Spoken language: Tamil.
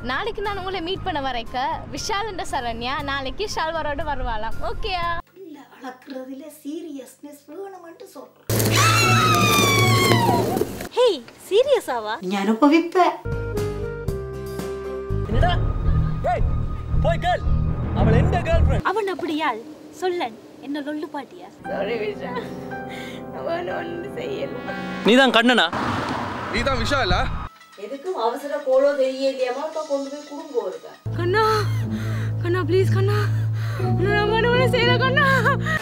நாளைக்கு நான் உங்களை மீட் பண்ண வரைக்க விஷால் என்ற சரண்யா நாளைக்கு ஷால்வரோட வருவாளாம் ஓகேயா இல்ல அளக்குறதுல சீரியஸ்னஸ் வேணுமென்று சொல்றேன் ஹேய் சீரியஸாவா நீ அனுபவிப்ப என்னடா ஏய் போய் கேள் அவள் எந்த கேர்ள் ஃப்ரெண்ட் அவன் அப்படியாள் சொல்லன் என்ன லொல்லு பாட்டியா சாரி விஷால் ஒன்று செய்யல நீ தான் கண்ணனா நீ தான் விஷாலா எதுக்கும் அவசர கோலோ தெரியலையாமா இப்ப கொண்டு போய் குடும்பம் இருக்கா கண்ணா கண்ணா ப்ளீஸ் கண்ணா நான் செய்யல கண்ணா